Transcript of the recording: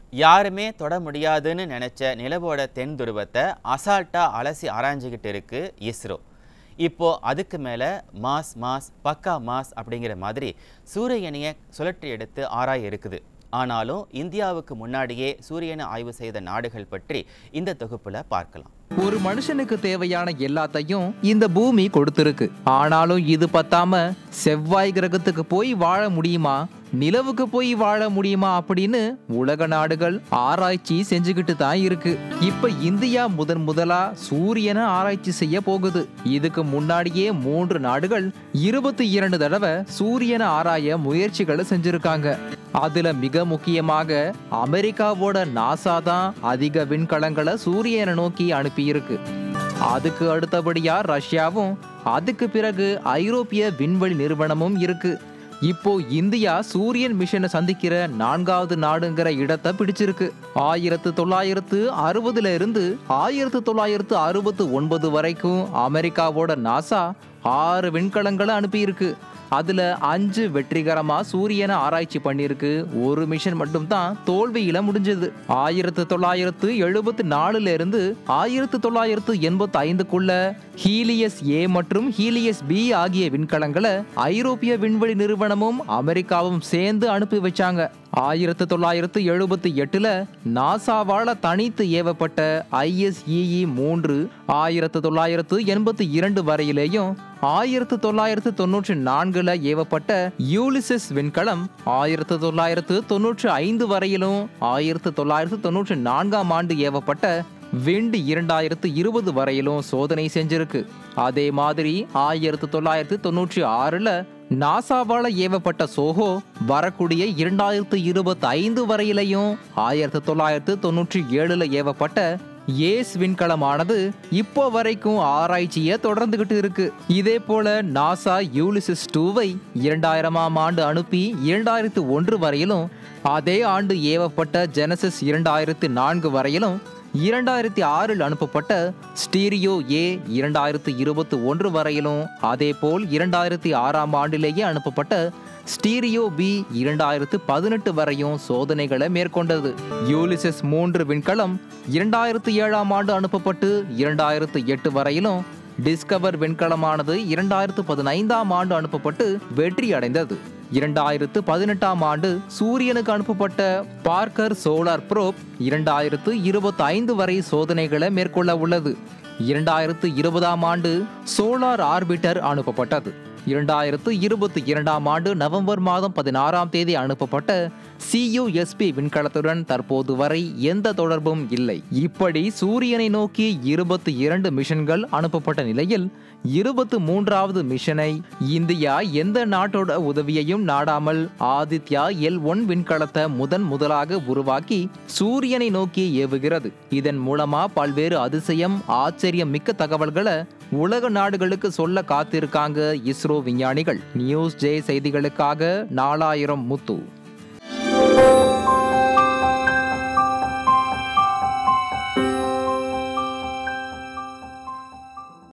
யாருமே தொட முடியாதுன்னு நினைச்ச நிலவோட தென் துருவத்தை அசால்ட்டா அலசி ஆராய்ஞ்சிக்கிட்டு இருக்கு இஸ்ரோ இப்போ அதுக்கு மேலே மாஸ் மாஸ் பக்கா மாஸ் அப்படிங்கிற மாதிரி சூரியனையை சுழற்றி எடுத்து ஆராய இருக்குது ஆனாலும் இந்தியாவுக்கு முன்னாடியே சூரியனை ஆய்வு செய்த நாடுகள் பற்றி இந்த தொகுப்புல பார்க்கலாம் ஒரு மனுஷனுக்கு தேவையான எல்லாத்தையும் இந்த பூமி கொடுத்திருக்கு ஆனாலும் இது பத்தாம செவ்வாய் கிரகத்துக்கு போய் வாழ முடியுமா நிலவுக்கு போய் வாழ முடியுமா அப்படின்னு உலக நாடுகள் ஆராய்ச்சி செஞ்சுக்கிட்டு தான் இருக்கு இப்ப இந்தியா முதன் முதலா சூரியனை ஆராய்ச்சி செய்ய போகுது இதுக்கு முன்னாடியே மூன்று நாடுகள் இருபத்தி இரண்டு தடவை சூரியனை ஆராய முயற்சிகளை செஞ்சிருக்காங்க அதுல மிக முக்கியமாக அமெரிக்காவோட நாசா தான் அதிக விண்கலங்களை சூரியனை நோக்கி அனுப்பியிருக்கு அதுக்கு அடுத்தபடியா ரஷ்யாவும் அதுக்கு பிறகு ஐரோப்பிய விண்வெளி நிறுவனமும் இருக்கு இப்போ இந்தியா சூரியன் மிஷனை சந்திக்கிற நான்காவது நாடுங்கிற இடத்தை பிடிச்சிருக்கு ஆயிரத்து தொள்ளாயிரத்து அறுபதுல இருந்து ஆயிரத்து தொள்ளாயிரத்து அறுபத்து ஒன்பது வரைக்கும் அமெரிக்காவோட நாசா ஆறு விண்கலங்களை அனுப்பியிருக்கு அதுல அஞ்சு வெற்றிகரமா சூரியனை ஆராய்ச்சி பண்ணியிருக்கு ஒரு மிஷன் மட்டும் தான் தோல்வியில முடிஞ்சது ஆயிரத்து தொள்ளாயிரத்து எழுபத்தி நாலுல இருந்து ஆயிரத்து தொள்ளாயிரத்து எண்பத்தி ஐந்துக்குள்ள ஹீலியஸ் ஏ மற்றும் ஹீலியஸ் பி ஆகிய விண்கலங்களை ஐரோப்பிய விண்வெளி நிறுவனமும் அமெரிக்காவும் சேர்ந்து அனுப்பி வச்சாங்க ஆயிரத்து தொள்ளாயிரத்து எழுபத்தி எட்டுல நாசாவால தனித்து ஏவப்பட்ட ஐஎஸ்இஇ மூன்று ஆயிரத்து தொள்ளாயிரத்து எண்பத்தி இரண்டு வரையிலேயும் ஆயிரத்து தொள்ளாயிரத்து தொன்னூற்றி நான்குல ஏவப்பட்ட யூலிசஸ் விண்கலம் ஆயிரத்து தொள்ளாயிரத்து தொன்னூற்றி ஐந்து வரையிலும் ஆயிரத்து தொள்ளாயிரத்து தொன்னூற்றி நான்காம் ஆண்டு ஏவப்பட்ட விண்டு இரண்டாயிரத்து இருபது வரையிலும் சோதனை செஞ்சிருக்கு அதே மாதிரி ஆயிரத்து தொள்ளாயிரத்து தொன்னூற்றி ஆறுல நாசாவால ஏவப்பட்ட சோஹோ வரக்கூடிய இரண்டாயிரத்து இருபத்தி ஐந்து வரையிலையும் ஆயிரத்து தொள்ளாயிரத்து தொன்னூற்றி ஏழுல ஏவப்பட்ட ஏஸ் விண்கலமானது இப்போ வரைக்கும் ஆராய்ச்சியை தொடர்ந்துகிட்டு இருக்கு இதே போல நாசா யூலிசிஸ் டூவை இரண்டாயிரமாம் ஆண்டு அனுப்பி இரண்டாயிரத்து ஒன்று வரையிலும் அதே ஆண்டு ஏவப்பட்ட ஜெனசிஸ் இரண்டாயிரத்து நான்கு வரையிலும் இரண்டாயிரத்தி ஆறில் அனுப்பப்பட்ட ஸ்டீரியோ ஏ இரண்டாயிரத்து இருபத்தி ஒன்று வரையிலும் அதேபோல் இரண்டாயிரத்தி ஆறாம் ஆண்டிலேயே அனுப்பப்பட்ட ஸ்டீரியோ பி இரண்டாயிரத்து பதினெட்டு வரையும் சோதனைகளை மேற்கொண்டது யூலிசஸ் மூன்று விண்கலம் இரண்டாயிரத்து ஏழாம் ஆண்டு அனுப்பப்பட்டு இரண்டாயிரத்து எட்டு வரையிலும் டிஸ்கவர் விண்கலமானது இரண்டாயிரத்து பதினைந்தாம் ஆண்டு அனுப்பப்பட்டு வெற்றி அடைந்தது இரண்டாயிரத்து பதினெட்டாம் ஆண்டு சூரியனுக்கு அனுப்பப்பட்ட பார்க்கர் சோலார் ப்ரோப் இரண்டாயிரத்து இருபத்தி ஐந்து வரை சோதனைகளை மேற்கொள்ள உள்ளது இரண்டாயிரத்து இருபதாம் ஆண்டு சோலார் ஆர்பிட்டர் அனுப்பப்பட்டது இரண்டாயிரத்து இருபத்தி இரண்டாம் ஆண்டு நவம்பர் மாதம் பதினாறாம் தேதி அனுப்பப்பட்ட சியுஎஸ்பி விண்கலத்துடன் தற்போது வரை எந்த தொடர்பும் இல்லை இப்படி சூரியனை நோக்கி இருபத்தி இரண்டு மிஷன்கள் அனுப்பப்பட்ட நிலையில் இருபத்து மூன்றாவது மிஷனை இந்தியா எந்த நாட்டோட உதவியையும் நாடாமல் ஆதித்யா எல் ஒன் விண்கலத்தை முதன் முதலாக உருவாக்கி சூரியனை நோக்கி ஏவுகிறது இதன் மூலமா பல்வேறு அதிசயம் ஆச்சரியம் மிக்க தகவல்களை உலக நாடுகளுக்கு சொல்ல காத்திருக்காங்க இஸ்ரோ விஞ்ஞானிகள் நியூஸ் ஜே செய்திகளுக்காக நாலாயிரம் முத்து